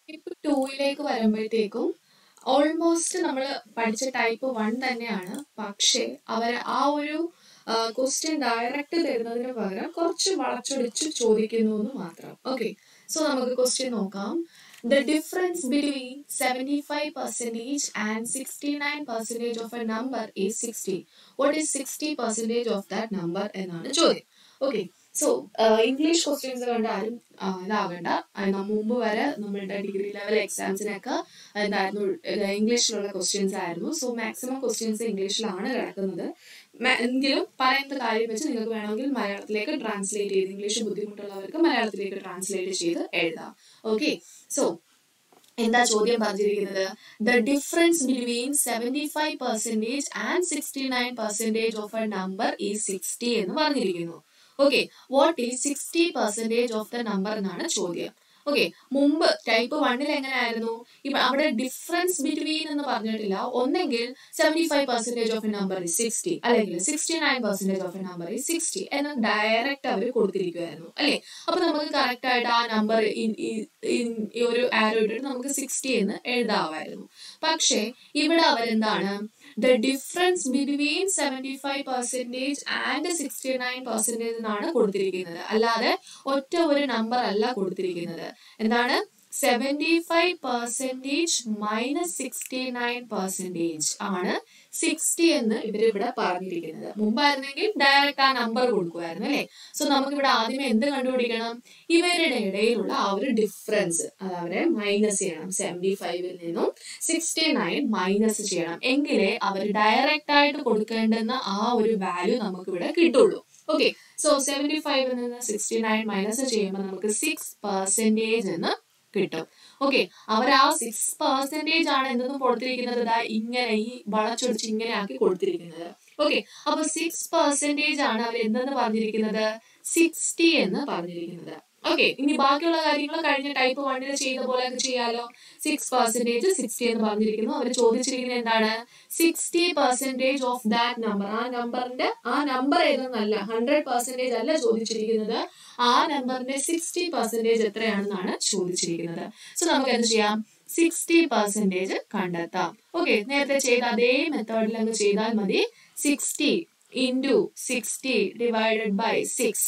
type ടൂയിലേക്ക് വരുമ്പോഴത്തേക്കും almost നമ്മൾ പഠിച്ച ടൈപ്പ് വൺ തന്നെയാണ് പക്ഷേ അവർ ആ ഒരു ക്വസ്റ്റ്യൻ ഡയറക്റ്റ് തരുന്നതിന് പകരം കുറച്ച് വളച്ചൊടിച്ച് ചോദിക്കുന്നു എന്ന് മാത്രം ഓക്കെ സോ നമുക്ക് ക്വസ്റ്റ്യൻ നോക്കാം the difference between seventy five percentage and sixty nine percentage of a number is sixty what is sixty percentage of that number എന്നാണ് ചോദ്യം ഓക്കെ സോ ഇംഗ്ലീഷ് ക്വസ്റ്റ്യൻസ് കണ്ട് ആരും ആ, ഇതാകണ്ട അത് നമ്മ മുമ്പ് വരെ നമ്മളുടെ ഡിഗ്രി ലെവൽ എക്സാംസിനൊക്കെ എന്തായിരുന്നു ഇംഗ്ലീഷിലുള്ള ക്വസ്റ്റ്യൻസ് ആയിരുന്നു സോ മാക്സിമം ക്വസ്റ്റ്യൻസ് ഇംഗ്ലീഷിലാണ് കിടക്കുന്നത് മ- എങ്കിലും പറയുന്ന കാര്യം വെച്ച് നിങ്ങൾക്ക് വേണമെങ്കിൽ മലയാളത്തിലേക്ക് ട്രാൻസ്ലേറ്റ് ചെയ്ത് ഇംഗ്ലീഷ് ബുദ്ധിമുട്ടുള്ളവർക്ക് മലയാളത്തിലേക്ക് ട്രാൻസ്ലേറ്റ് ചെയ്ത് എഴുതാം ഓക്കെ സോ എന്താ ചോദ്യം പറഞ്ഞിരിക്കുന്നത് the difference between seventy five percentage and sixty nine percentage of a number ഈ സിക്സ്റ്റി എന്ന് പറഞ്ഞിരിക്കുന്നു okay what is sixty percentage of the number എന്നാണ് ചോദ്യം ഓക്കെ മുമ്പ് ടൈപ്പ് വണ്ണിൽ എങ്ങനെയായിരുന്നു ഇപ്പൊ അവിടെ ഡിഫറൻസ് ബിറ്റ്വീൻ എന്ന് പറഞ്ഞിട്ടില്ല ഒന്നെങ്കിൽ seventy five percentage of a number is sixty അല്ലെങ്കിൽ sixty nine percentage of a number is sixty എന്ന് ഡയറക്റ്റ് അവർ കൊടുത്തിരിക്കുമായിരുന്നു അല്ലേ അപ്പൊ നമുക്ക് കറക്റ്റ് ആയിട്ട് ആ നമ്പർ ഈ ഒരു ആരോ ഇട്ടിട്ട് നമുക്ക് സിക്സ്റ്റി എന്ന് എഴുതാമായിരുന്നു പക്ഷേ ഇവിടെ അവരെന്താണ് the difference between seventy five percentage and sixty nine percentage എന്നാണ് കൊടുത്തിരിക്കുന്നത് അല്ലാതെ ഒറ്റ ഒരു നമ്പർ അല്ല കൊടുത്തിരിക്കുന്നത് എന്താണ് seventy five percentage minus sixty nine percentage ആണ് സിക്സ്റ്റി എന്ന് ഇവരിവിടെ പറഞ്ഞിരിക്കുന്നത് മുമ്പായിരുന്നെങ്കിൽ ഡയറക്റ്റ് ആ നമ്പർ കൊടുക്കുമായിരുന്നു അല്ലേ സോ നമുക്ക് ഇവിടെ ആദ്യമേ എന്ത് കണ്ടുപിടിക്കണം ഇവരുടെ ഇടയിലുള്ള ആ ഒരു ഡിഫറൻസ് അത് അവരെ മൈനസ് ചെയ്യണം സെവൻറ്റി ഫൈവിൽ നിന്നും സിക്സ്റ്റി നയൻ മൈനസ് ചെയ്യണം എങ്കിലേ അവർ ഡയറക്റ്റ് ആയിട്ട് കൊടുക്കേണ്ടുന്ന ആ ഒരു വാല്യൂ നമുക്ക് ഇവിടെ കിട്ടുള്ളൂ ഓക്കെ സോ സെവൻറ്റി ഫൈവിൽ നിന്ന് സിക്സ്റ്റി നയൻ മൈനസ് ചെയ്യുമ്പോൾ നമുക്ക് സിക്സ് പെർസെൻറ്റേജ് എന്ന് കിട്ടും ഓക്കെ അവർ ആ സിക്സ് പെർസെന്റേജ് ആണ് എന്തെന്ന് കൊടുത്തിരിക്കുന്നത് ദാ ഇങ്ങനെ ഈ വളച്ചൊടിച്ച് ഇങ്ങനെ ആക്കി കൊടുത്തിരിക്കുന്നത് ഓക്കെ അപ്പൊ സിക്സ് പെർസെന്റേജ് ആണ് അവർ എന്തെന്ന് പറഞ്ഞിരിക്കുന്നത് സിക്സ്റ്റി എന്ന് പറഞ്ഞിരിക്കുന്നത് ഓക്കെ ഇനി ബാക്കിയുള്ള കാര്യങ്ങൾ കഴിഞ്ഞ ടൈപ്പ് വണ്ണിൽ ചെയ്ത പോലെ ഒക്കെ ചെയ്യാലോ സിക്സ് പെർസെന്റേജ് സിക്സ്റ്റി എന്ന് പറഞ്ഞിരിക്കുന്നു അവർ ചോദിച്ചിരിക്കുന്നത് എന്താണ് sixty percentage of that number ആ നമ്പറിന്റെ ആ നമ്പർ ഏതെന്നല്ല ഹൺഡ്രഡ് പെർസെന്റേജ് അല്ല ചോദിച്ചിരിക്കുന്നത് ആ നമ്പറിന്റെ സിക്സ്റ്റി പെർസെന്റേജ് എത്രയാണെന്നാണ് ചോദിച്ചിരിക്കുന്നത് സോ നമുക്ക് എന്ത് ചെയ്യാം സിക്സ്റ്റി പെർസെന്റേജ് കണ്ടെത്താം ഓക്കെ നേരത്തെ ചെയ്ത അതേ മെത്തേഡിൽ അങ്ങ് ചെയ്താൽ മതി sixty into sixty divided by six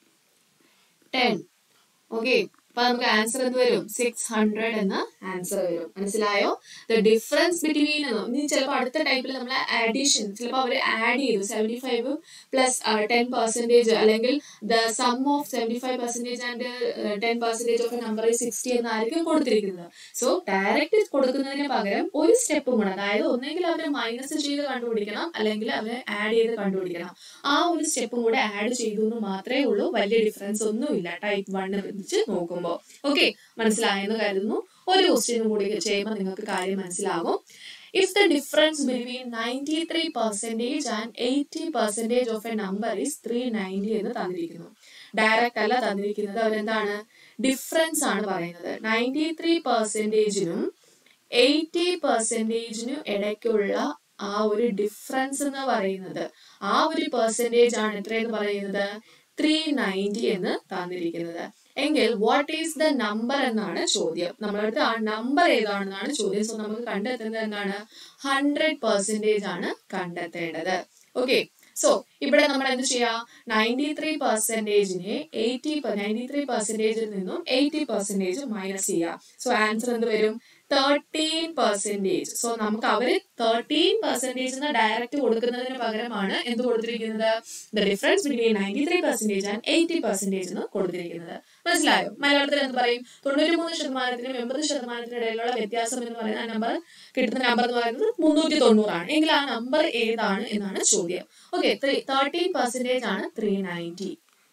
ten okay അപ്പൊ നമുക്ക് ആൻസർ എന്ത് വരും സിക്സ് ഹൺഡ്രഡ് എന്ന ആൻസർ വരും മനസ്സിലായോ ദ ഡിഫറൻസ് ബിറ്റ്വീൻ ഇനി ചിലപ്പോൾ അടുത്ത ടൈപ്പിൽ നമ്മൾ ആഡിഷൻ ചിലപ്പോൾ അവർ ആഡ് ചെയ്തു seventy five plus ten percentage അല്ലെങ്കിൽ the sum of seventy five percentage and ten percentage of number sixty എന്നായിരിക്കും കൊടുത്തിരിക്കുന്നത് സോ ഡയറക്റ്റ് കൊടുക്കുന്നതിന് പകരം ഒരു സ്റ്റെപ്പും കൂടെ അതായത് ഒന്നെങ്കിൽ അവർ മൈനസ് ചെയ്ത് കണ്ടുപിടിക്കണം അല്ലെങ്കിൽ അവർ ആഡ് ചെയ്ത് കണ്ടുപിടിക്കണം ആ ഒരു സ്റ്റെപ്പും കൂടെ ആഡ് ചെയ്തു എന്ന് മാത്രമേ ഉള്ളൂ വലിയ ഡിഫറൻസ് ഒന്നുമില്ല ടൈപ്പ് വണ്ണ് വെച്ച് നോക്കുമ്പോൾ ഓക്കെ മനസ്സിലായെന്ന് കരുതുന്നു ഒരു ക്വസ്റ്റ്യനും കൂടി ചെയ്യുമ്പോൾ നിങ്ങൾക്ക് കാര്യം മനസ്സിലാകും if the difference between ninety three percentage and eighty percentage of a number is three ninety എന്ന് തന്നിരിക്കുന്നു ഡയറക്റ്റ് അല്ല തന്നിരിക്കുന്നത് അവരെന്താണ് ഡിഫറൻസ് ആണ് പറയുന്നത് നയൻറ്റി ത്രീ പെർസെൻറ്റേജിനും എയ്റ്റി പെർസെൻറ്റേജിനും ഇടയ്ക്കുള്ള ആ ഒരു ഡിഫറൻസ് എന്ന് പറയുന്നത് ആ ഒരു പെർസെൻറ്റേജ് ആണ് എത്രയെന്ന് പറയുന്നത് ത്രീ നയൻറ്റി എന്ന് തന്നിരിക്കുന്നത് എങ്കിൽ വാട്ട് ഈസ് ദ നമ്പർ എന്നാണ് ചോദ്യം നമ്മളടുത്ത് ആ നമ്പർ ഏതാണെന്നാണ് ചോദ്യം സോ നമുക്ക് കണ്ടെത്തേണ്ടത് എന്താണ് ഹൺഡ്രഡ് പെർസെൻറ്റേജ് ആണ് കണ്ടെത്തേണ്ടത് ഓക്കെ സോ ഇവിടെ നമ്മൾ എന്ത് ചെയ്യാം നയൻറ്റി ത്രീ പെർസെൻറ്റേജിനെ എയ്റ്റി നയൻറ്റി ത്രീ പെർസെൻറ്റേജിൽ നിന്നും എയ്റ്റി പെർസെൻറ്റേജ് മൈനസ് ചെയ്യാം സോ ആൻസർ എന്ത് വരും തേർട്ടീൻ പെർസെൻറ്റേജ് സോ നമുക്ക് അവര് തേർട്ടീൻ പെർസെൻറ്റേജ് എന്ന് ഡയറക്റ്റ് കൊടുക്കുന്നതിന് പകരമാണ് എന്ത് കൊടുത്തിരിക്കുന്നത് the difference between ninety three percentage and eighty percentage എന്ന് കൊടുത്തിരിക്കുന്നത് മനസ്സിലായോ മലയാളത്തിൽ എന്ത് പറയും തൊണ്ണൂറ്റി മൂന്ന് ശതമാനത്തിനും എൺപത് ശതമാനത്തിനും ഇടയിലുള്ള വ്യത്യാസം എന്ന് പറയുന്ന ആ നമ്പർ കിട്ടുന്ന നമ്പർ എന്ന് പറയുന്നത് മുന്നൂറ്റി തൊണ്ണൂറാണ് എങ്കിൽ ആ നമ്പർ ഏതാണ് എന്നാണ് ചോദ്യം ഓക്കെ ത്രീ തേർട്ടീൻ പെർസെൻറ്റേജ് ആണ് ത്രീ നയൻറ്റി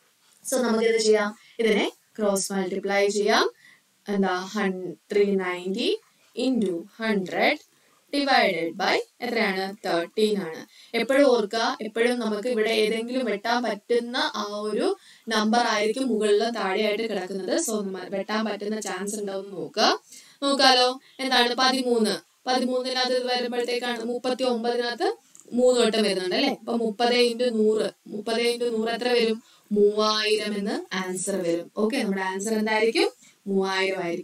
സോ നമുക്ക് ഇത് ചെയ്യാം ഇതിനെ ക്രോസ് മൾട്ടിപ്ലൈ ചെയ്യാം എന്താ ഹൺ three ninety into hundred divided by എത്രയാണ് തേർട്ടീൻ ആണ് എപ്പോഴും ഓർക്കുക എപ്പോഴും നമുക്ക് ഇവിടെ ഏതെങ്കിലും വെട്ടാൻ പറ്റുന്ന ആ ഒരു നമ്പർ ആയിരിക്കും മുകളിലും താഴെയായിട്ട് കിടക്കുന്നത് സോ വെട്ടാൻ പറ്റുന്ന ചാൻസ് ഉണ്ടോ എന്ന് നോക്കുക നോക്കാലോ എന്താണ് പതിമൂന്ന് പതിമൂന്നിനകത്ത് ഇത് വരുമ്പോഴത്തേക്കാണ് മുപ്പത്തി ഒമ്പതിനകത്ത് മൂന്ന് വട്ടം വരുന്നുണ്ട് അല്ലെ അപ്പൊ മുപ്പത് ഇൻറ്റു നൂറ് മുപ്പത് ഇൻറ്റു നൂറ് എത്ര വരും മൂവായിരം എന്ന് ആൻസർ വരും ഓക്കെ നമ്മുടെ ആൻസർ എന്തായിരിക്കും മൂവായിരം ആയിരിക്കും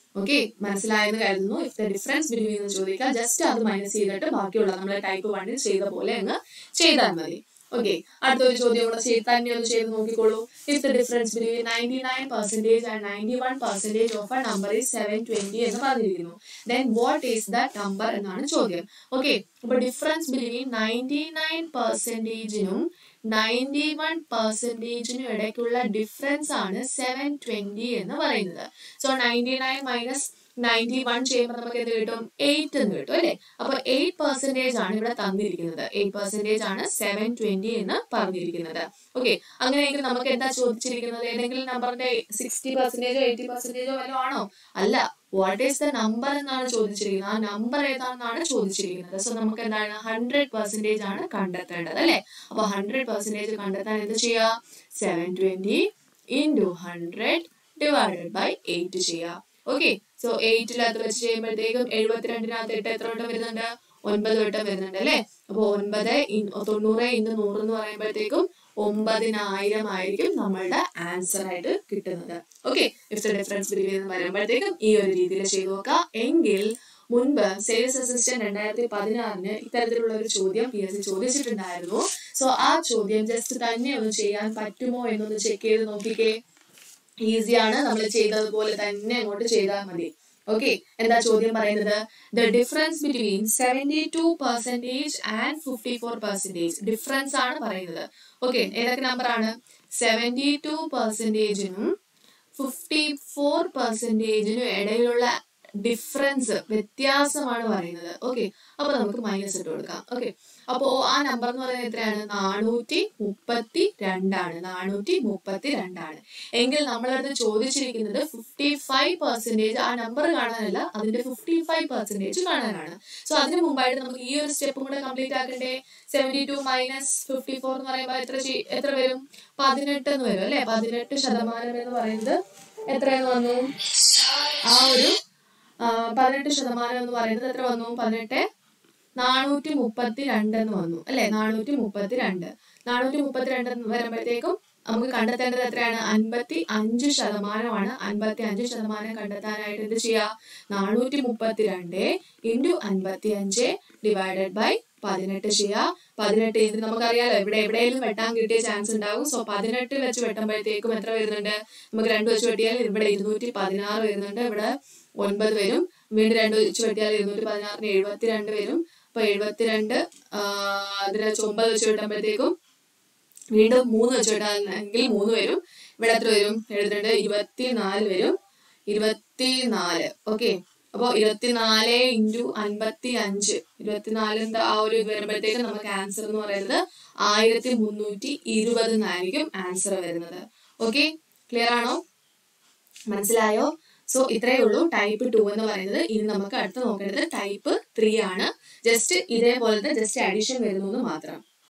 ഓക്കെ മനസ്സിലായെന്ന് കരുതുന്നു ഇഫ് ദ ഡിഫറൻസ് ബിറ്റ്വീൻ എന്ന് ചോദിക്കാം ജസ്റ്റ് അത് മൈനസ് ചെയ്തിട്ട് ബാക്കിയുള്ള നമ്മൾ ടൈപ്പ് വണ്ണിൽ ചെയ്ത പോലെ അങ്ങ് ചെയ്താൽ മതി ഓക്കെ അടുത്തൊരു ചോദ്യം കൂടെ ചെയ്ത് തന്നെ ഒന്ന് ചെയ്ത് നോക്കിക്കോളൂ if the difference between ninety nine percentage and ninety one percentage of a number is seven twenty എന്ന് പറഞ്ഞിരിക്കുന്നു then what is the number എന്നാണ് ചോദ്യം ഓക്കെ അപ്പൊ ഡിഫറൻസ് ബിറ്റ്വീൻ നയൻറ്റി നയൻ പെർസെന്റേജിനും നയൻറ്റി വൺ പെർസെന്റേജിനും ഇടയ്ക്കുള്ള ഡിഫറൻസ് ആണ് സെവൻ ട്വന്റി എന്ന് പറയുന്നത് so ninety nine minus ninety one ചെയ്യുമ്പോൾ നമുക്ക് എന്ത് കിട്ടും എയ്റ്റ് എന്ന് കിട്ടും അല്ലെ അപ്പൊ എയ്റ്റ് പെർസെന്റേജ് ആണ് ഇവിടെ തന്നിരിക്കുന്നത് എയ്റ്റ് പെർസെന്റേജ് ആണ് സെവൻ ട്വന്റി എന്ന് പറഞ്ഞിരിക്കുന്നത് ഓക്കെ അങ്ങനെയെങ്കിൽ നമുക്ക് എന്താ ചോദിച്ചിരിക്കുന്നത് ഏതെങ്കിലും നമ്പറിന്റെ സിക്സ്റ്റി പെർസെന്റേജോ എയ്റ്റി പെർസെന്റേജോ വല്ലതും ആണോ അല്ല വാട്ട് ഈസ് ദ നമ്പർ എന്നാണ് ചോദിച്ചിരിക്കുന്നത് ആ നമ്പർ ഏതാണെന്നാണ് ചോദിച്ചിരിക്കുന്നത് സോ നമുക്ക് എന്താണ് ഹൺഡ്രഡ് പെർസെന്റേജ് ആണ് കണ്ടെത്തേണ്ടത് അല്ലെ അപ്പൊ ഹൺഡ്രഡ് പെർസെന്റേജ് കണ്ടെത്താൻ എന്ത് ചെയ്യുക seven twenty into hundred divided by eight ചെയ്യുക ഓക്കെ സോ എയ്റ്റിനകത്ത് വെച്ച് ചെയ്യുമ്പോഴത്തേക്കും എഴുപത്തിരണ്ടിനകത്ത് എട്ട് എത്ര വട്ടം വരുന്നുണ്ട് ഒൻപത് വട്ടം വരുന്നുണ്ട് അല്ലെ അപ്പൊ ഒൻപത് ഇൻ- തൊണ്ണൂറ് ഇന്ന് നൂറ് എന്ന് പറയുമ്പോഴത്തേക്കും ഒമ്പതിനായിരം ആയിരിക്കും നമ്മളുടെ ആൻസർ ആയിട്ട് കിട്ടുന്നത് okay if the difference between വരുമ്പോഴത്തേക്കും ഈ ഒരു രീതിയിൽ ചെയ്തു നോക്കാം എങ്കിൽ മുൻപ് സെയിൽസ് അസിസ്റ്റന്റ് രണ്ടായിരത്തി പതിനാറിന് ഇത്തരത്തിലുള്ള ഒരു ചോദ്യം പി എസ് സി ചോദിച്ചിട്ടുണ്ടായിരുന്നു സോ ആ ചോദ്യം ജസ്റ്റ് തന്നെ ഒന്ന് ചെയ്യാൻ പറ്റുമോ എന്നൊന്ന് ചെക്ക് ചെയ്ത് നോക്കിക്കേ ഈസിയാണ് നമ്മൾ ചെയ്തതുപോലെ തന്നെ അങ്ങോട്ട് ചെയ്താൽ മതി ഓക്കെ എന്താ ചോദ്യം പറയുന്നത് the difference between seventy two percentage and fifty four percentage difference ആണ് പറയുന്നത് ഓക്കെ ഏതൊക്കെ നമ്പർ ആണ് സെവൻറ്റി ടു പെർസെന്റേജിനും ഫിഫ്റ്റി ഫോർ പെർസെന്റേജിനും ഇടയിലുള്ള ഡിഫറൻസ് വ്യത്യാസമാണ് പറയുന്നത് ഓക്കെ അപ്പൊ നമുക്ക് മൈനസ് ഇട്ട് കൊടുക്കാം ഓക്കെ അപ്പോ ആ നമ്പർ എന്ന് പറയുന്നത് എത്രയാണ് നാനൂറ്റി മുപ്പത്തി രണ്ടാണ് നാനൂറ്റി മുപ്പത്തി രണ്ടാണ് എങ്കിൽ നമ്മളടുത്ത് ചോദിച്ചിരിക്കുന്നത് ഫിഫ്റ്റി ഫൈവ് പെർസെന്റേജ് ആ നമ്പർ കാണാനല്ല അതിന്റെ ഫിഫ്റ്റി ഫൈവ് പെർസെന്റേജ് കാണാനാണ് സോ അതിന് മുമ്പായിട്ട് നമുക്ക് ഈ ഒരു സ്റ്റെപ്പും കൂടെ കംപ്ലീറ്റ് ആക്കണ്ടേ seventy two minus fifty four എന്ന് പറയുമ്പോൾ എത്ര ചെയ്- എത്ര വരും പതിനെട്ട് എന്ന് വരും അല്ലെ പതിനെട്ട് ശതമാനം എന്ന് പറയുന്നത് എത്രയെന്ന് വന്നു ആ ഒരു ആ, പതിനെട്ട് ശതമാനം എന്ന് പറയുന്നത് എത്ര വന്നു പതിനെട്ട് നാനൂറ്റി മുപ്പത്തി രണ്ട് എന്ന് വന്നു അല്ലെ നാനൂറ്റി മുപ്പത്തി രണ്ട് നാനൂറ്റി മുപ്പത്തി രണ്ട് എന്ന് വരുമ്പോഴത്തേക്കും നമുക്ക് കണ്ടെത്തേണ്ടത് എത്രയാണ് അൻപത്തി അഞ്ച് ശതമാനമാണ് അൻപത്തി അഞ്ച് ശതമാനം കണ്ടെത്താനായിട്ട് എന്ത് ചെയ്യാ നാനൂറ്റി മുപ്പത്തി രണ്ട് ഇൻറ്റു അൻപത്തി അഞ്ച് ഡിവൈഡഡ് ബൈ പതിനെട്ട് ചെയ്യാ പതിനെട്ട് ഇത് നമുക്കറിയാലോ ഇവിടെ എവിടെയെങ്കിലും വെട്ടാൻ കിട്ടിയ ചാൻസ് ഉണ്ടാവും സോ പതിനെട്ട് വെച്ച് വെട്ടുമ്പോഴത്തേക്കും എത്ര വരുന്നുണ്ട് നമുക്ക് രണ്ട് വെച്ച് വെട്ടിയാൽ ഇവിടെ ഇരുന്നൂറ്റി പതിനാറ് വരുന്നുണ്ട് ഇവിടെ ഒൻപത് വരും വീണ്ടും രണ്ട് വെച്ച് വെട്ടിയാൽ ഇരുന്നൂറ്റി പതിനാറിന് എഴുപത്തിരണ്ട് വരും അപ്പൊ എഴുപത്തിരണ്ട് അതിന് വെച്ച് ഒമ്പത് വെച്ച് വെട്ടുമ്പോഴത്തേക്കും വീണ്ടും മൂന്ന് വെച്ച് വിടാണെങ്കിൽ മൂന്ന് വരും ഇവിടെ എത്ര വരും എഴുപത്തിരണ്ട് ഇരുപത്തിനാല് വരും ഇരുപത്തിനാല് ഓക്കെ അപ്പൊ ഇരുപത്തിനാല് ഇൻറ്റു അൻപത്തി അഞ്ച് ഇരുപത്തിനാലിന്റെ ആ ഒരു ഇത് വരുമ്പോഴത്തേക്ക് നമുക്ക് ആൻസർ എന്ന് പറയുന്നത് ആയിരത്തി മുന്നൂറ്റി ഇരുപത് എന്നായിരിക്കും ആൻസർ വരുന്നത് ഓക്കെ ക്ലിയർ ആണോ മനസ്സിലായോ സോ ഇത്രയേ ഉള്ളൂ ടൈപ്പ് ടു എന്ന് പറയുന്നത് ഇനി നമുക്ക് അടുത്ത് നോക്കേണ്ടത് ടൈപ്പ് ത്രീ ആണ് ജസ്റ്റ് ഇതേപോലത്തെ ജസ്റ്റ് അഡീഷൻ വരുന്നു എന്ന് മാത്രം